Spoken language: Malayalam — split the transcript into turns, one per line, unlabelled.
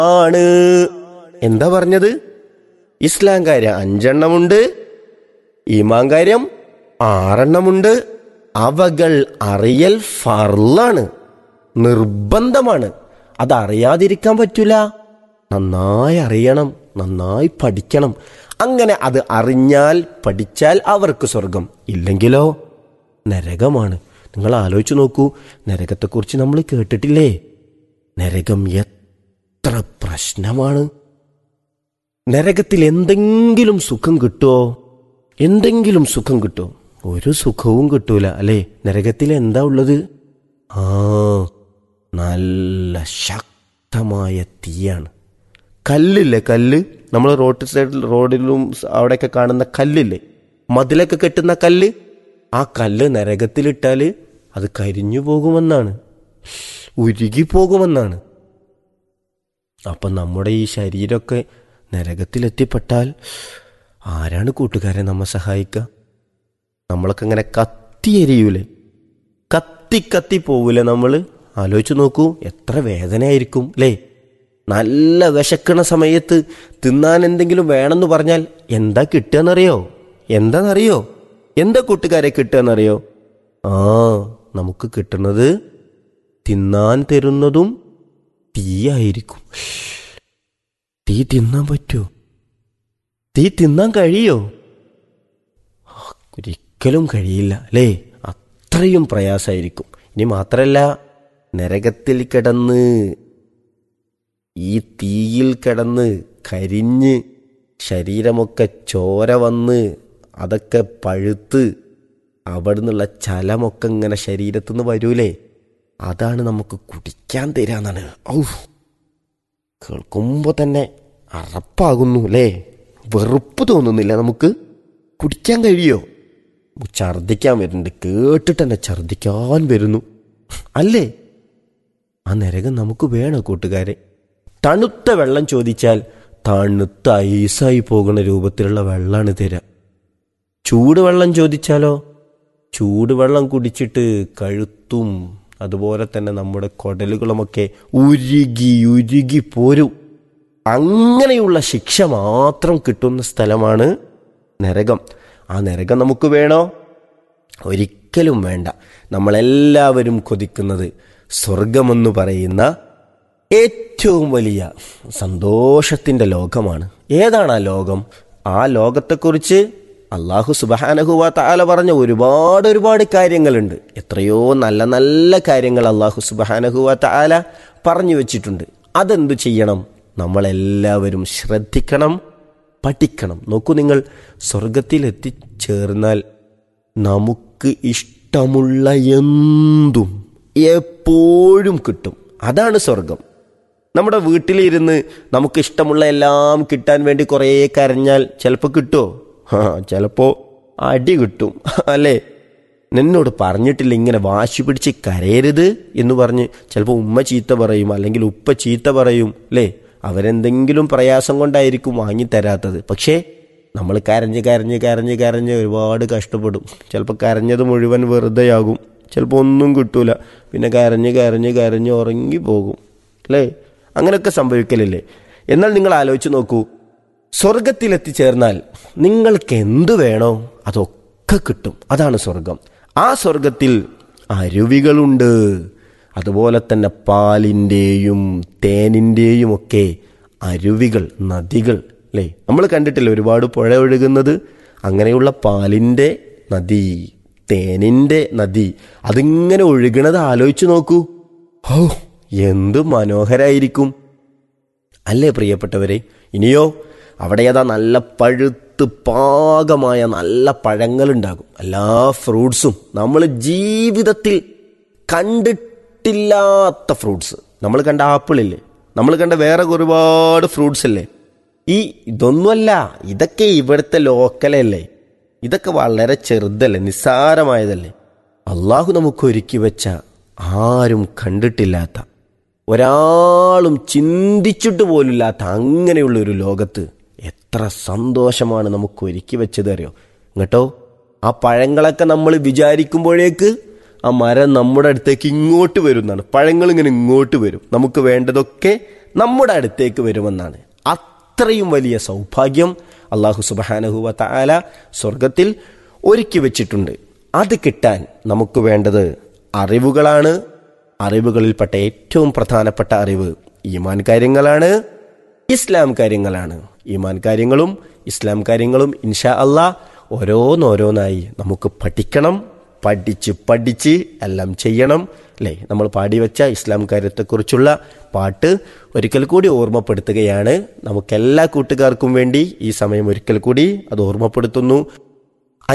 ആണ് എന്താ പറഞ്ഞത് ഇസ്ലാം കാര്യം അഞ്ചെണ്ണമുണ്ട് ഈമാൻ കാര്യം ആറെണ്ണമുണ്ട് അവകൾ അറിയൽ ഫർളാണ് നിർബന്ധമാണ് അതറിയാതിരിക്കാൻ പറ്റൂല നന്നായി അറിയണം നന്നായി പഠിക്കണം അങ്ങനെ അത് അറിഞ്ഞാൽ പഠിച്ചാൽ അവർക്ക് സ്വർഗം ഇല്ലെങ്കിലോ നരകമാണ് നിങ്ങൾ ആലോചിച്ച് നോക്കൂ നരകത്തെക്കുറിച്ച് നമ്മൾ കേട്ടിട്ടില്ലേ നരകം എത്ര പ്രശ്നമാണ് നരകത്തിൽ എന്തെങ്കിലും സുഖം കിട്ടുമോ എന്തെങ്കിലും സുഖം കിട്ടുമോ ഒരു സുഖവും കിട്ടൂല അല്ലേ നരകത്തിൽ എന്താ ഉള്ളത് ആ നല്ല ശക്തമായ തീയാണ് കല്ലില്ലേ കല്ല് നമ്മൾ റോഡ് സൈഡിൽ റോഡിലും അവിടെയൊക്കെ കാണുന്ന കല്ലില്ലേ മതിലൊക്കെ കെട്ടുന്ന കല്ല് ആ കല്ല് നരകത്തിലിട്ടാൽ അത് കരിഞ്ഞു പോകുമെന്നാണ് ഉരുകി പോകുമെന്നാണ് അപ്പം നമ്മുടെ ഈ ശരീരമൊക്കെ നരകത്തിലെത്തിപ്പെട്ടാൽ ആരാണ് കൂട്ടുകാരെ നമ്മെ സഹായിക്കുക നമ്മളൊക്കെ ഇങ്ങനെ കത്തിയെരിയൂലേ കത്തി കത്തി പോവൂലേ നമ്മൾ ആലോചിച്ച് നോക്കൂ എത്ര വേദനയായിരിക്കും അല്ലേ നല്ല വിശക്കണ സമയത്ത് തിന്നാൻ എന്തെങ്കിലും വേണമെന്ന് പറഞ്ഞാൽ എന്താ കിട്ടുകയെന്നറിയോ എന്താണെന്നറിയോ എന്താ കൂട്ടുകാരെ കിട്ടുകയെന്നറിയോ ആ നമുക്ക് കിട്ടുന്നത് തിന്നാൻ തരുന്നതും തീയായിരിക്കും തീ തിന്നാൻ പറ്റുമോ തീ തിന്നാൻ കഴിയോ ഒരിക്കലും കഴിയില്ല അല്ലേ അത്രയും പ്രയാസമായിരിക്കും ഇനി മാത്രല്ല നരകത്തിൽ കിടന്ന് ഈ തീയിൽ കിടന്ന് കരിഞ്ഞ് ശരീരമൊക്കെ ചോര വന്ന് അതൊക്കെ പഴുത്ത് അവിടെ നിന്നുള്ള ചലമൊക്കെ ഇങ്ങനെ ശരീരത്തു നിന്ന് വരൂലേ അതാണ് നമുക്ക് കുടിക്കാൻ തരാന്നാണ് ഔ കേൾക്കുമ്പോൾ തന്നെ അറപ്പാകുന്നു അല്ലേ വെറുപ്പ് തോന്നുന്നില്ല നമുക്ക് കുടിക്കാൻ കഴിയോ ഛർദിക്കാൻ വരുന്നുണ്ട് കേട്ടിട്ട് തന്നെ ഛർദിക്കാൻ വരുന്നു അല്ലേ ആ നരകം നമുക്ക് വേണോ കൂട്ടുകാരെ തണുത്ത വെള്ളം ചോദിച്ചാൽ തണുത്ത ഐസായി പോകുന്ന രൂപത്തിലുള്ള വെള്ളമാണ് തരാം ചൂടുവെള്ളം ചോദിച്ചാലോ ചൂടുവെള്ളം കുടിച്ചിട്ട് കഴുത്തും അതുപോലെ തന്നെ നമ്മുടെ കുടലുകളുമൊക്കെ ഉരുകി ഉരുകി പോരും അങ്ങനെയുള്ള ശിക്ഷ മാത്രം കിട്ടുന്ന സ്ഥലമാണ് നരകം ആ നരകം നമുക്ക് വേണോ ഒരിക്കലും വേണ്ട നമ്മളെല്ലാവരും കൊതിക്കുന്നത് സ്വർഗമെന്ന് പറയുന്ന ഏറ്റവും വലിയ സന്തോഷത്തിൻ്റെ ലോകമാണ് ഏതാണ് ആ ലോകം ആ ലോകത്തെക്കുറിച്ച് അള്ളാഹു സുബഹാനഹുവ താല പറഞ്ഞ ഒരുപാട് ഒരുപാട് കാര്യങ്ങളുണ്ട് എത്രയോ നല്ല നല്ല കാര്യങ്ങൾ അള്ളാഹു സുബഹാനഹുവ താല പറഞ്ഞു വെച്ചിട്ടുണ്ട് അതെന്തു ചെയ്യണം നമ്മളെല്ലാവരും ശ്രദ്ധിക്കണം പഠിക്കണം നോക്കൂ നിങ്ങൾ സ്വർഗത്തിൽ എത്തിച്ചേർന്നാൽ നമുക്ക് ഇഷ്ടമുള്ള എന്തും എപ്പോഴും കിട്ടും അതാണ് സ്വർഗം നമ്മുടെ വീട്ടിലിരുന്ന് നമുക്ക് ഇഷ്ടമുള്ള എല്ലാം കിട്ടാൻ വേണ്ടി കുറേ കരഞ്ഞാൽ ചിലപ്പോൾ കിട്ടുമോ ആ ചിലപ്പോൾ അടി കിട്ടും അല്ലേ നിന്നോട് പറഞ്ഞിട്ടില്ല ഇങ്ങനെ വാശി പിടിച്ച് കരയരുത് എന്ന് പറഞ്ഞ് ചിലപ്പോൾ ഉമ്മ ചീത്ത പറയും അല്ലെങ്കിൽ ഉപ്പ ചീത്ത പറയും അല്ലേ അവരെന്തെങ്കിലും പ്രയാസം കൊണ്ടായിരിക്കും വാങ്ങിത്തരാത്തത് പക്ഷേ നമ്മൾ കരഞ്ഞ് കരഞ്ഞ് കരഞ്ഞ് കരഞ്ഞ് ഒരുപാട് കഷ്ടപ്പെടും ചിലപ്പോൾ കരഞ്ഞത് മുഴുവൻ വെറുതെയാകും ചിലപ്പോൾ ഒന്നും കിട്ടൂല പിന്നെ കരഞ്ഞ് കരഞ്ഞ് കരഞ്ഞ് ഉറങ്ങി പോകും അല്ലേ അങ്ങനെയൊക്കെ സംഭവിക്കലില്ലേ എന്നാൽ നിങ്ങൾ ആലോചിച്ച് നോക്കൂ സ്വർഗത്തിലെത്തിച്ചേർന്നാൽ നിങ്ങൾക്ക് എന്തു വേണോ അതൊക്കെ കിട്ടും അതാണ് സ്വർഗം ആ സ്വർഗത്തിൽ അരുവികളുണ്ട് അതുപോലെ തന്നെ പാലിൻ്റെയും തേനിൻ്റെയും ഒക്കെ അരുവികൾ നദികൾ അല്ലേ നമ്മൾ കണ്ടിട്ടില്ല ഒരുപാട് പുഴ ഒഴുകുന്നത് അങ്ങനെയുള്ള പാലിൻ്റെ നദി തേനിൻ്റെ നദി അതിങ്ങനെ ഒഴുകണത് ആലോചിച്ച് നോക്കൂ ഹോ എന്ത് മനോഹരായിരിക്കും അല്ലേ പ്രിയപ്പെട്ടവരെ ഇനിയോ അവിടെ ഏതാ നല്ല പഴുത്ത് പാകമായ നല്ല പഴങ്ങളുണ്ടാകും എല്ലാ ഫ്രൂട്ട്സും നമ്മൾ ജീവിതത്തിൽ കണ്ടിട്ടില്ലാത്ത ഫ്രൂട്ട്സ് നമ്മൾ കണ്ട ആപ്പിളില്ലേ നമ്മൾ കണ്ട വേറെ ഒരുപാട് ഫ്രൂട്ട്സ് അല്ലേ ഈ ഇതൊന്നുമല്ല ഇതൊക്കെ ഇവിടുത്തെ ലോക്കലല്ലേ ഇതൊക്കെ വളരെ ചെറുതല്ലേ നിസ്സാരമായതല്ലേ അള്ളാഹു നമുക്ക് ഒരുക്കി വെച്ച ആരും കണ്ടിട്ടില്ലാത്ത ഒരാളും ചിന്തിച്ചിട്ട് പോലില്ലാത്ത അങ്ങനെയുള്ള ഒരു ലോകത്ത് എത്ര സന്തോഷമാണ് നമുക്ക് ഒരുക്കി വെച്ചത് അറിയോ കേട്ടോ ആ പഴങ്ങളൊക്കെ നമ്മൾ വിചാരിക്കുമ്പോഴേക്ക് ആ മരം നമ്മുടെ അടുത്തേക്ക് ഇങ്ങോട്ട് വരുന്നതാണ് പഴങ്ങൾ ഇങ്ങനെ ഇങ്ങോട്ട് വരും നമുക്ക് വേണ്ടതൊക്കെ നമ്മുടെ അടുത്തേക്ക് വരുമെന്നാണ് അത്രയും വലിയ സൗഭാഗ്യം അള്ളാഹു സുബാനഹുവ താല സ്വർഗത്തിൽ ഒരുക്കി വെച്ചിട്ടുണ്ട് അത് കിട്ടാൻ നമുക്ക് വേണ്ടത് അറിവുകളാണ് അറിവുകളിൽപ്പെട്ട ഏറ്റവും പ്രധാനപ്പെട്ട അറിവ് ഈമാൻ കാര്യങ്ങളാണ് ഇസ്ലാം കാര്യങ്ങളാണ് ഈമാൻ കാര്യങ്ങളും ഇസ്ലാം കാര്യങ്ങളും ഇൻഷാ അള്ളാ ഓരോന്നോരോന്നായി നമുക്ക് പഠിക്കണം പഠിച്ച് പഠിച്ച് എല്ലാം ചെയ്യണം അല്ലേ നമ്മൾ പാടിവെച്ച ഇസ്ലാം കാര്യത്തെക്കുറിച്ചുള്ള പാട്ട് ഒരിക്കൽ കൂടി ഓർമ്മപ്പെടുത്തുകയാണ് നമുക്കെല്ലാ കൂട്ടുകാർക്കും വേണ്ടി ഈ സമയം ഒരിക്കൽ കൂടി അത് ഓർമ്മപ്പെടുത്തുന്നു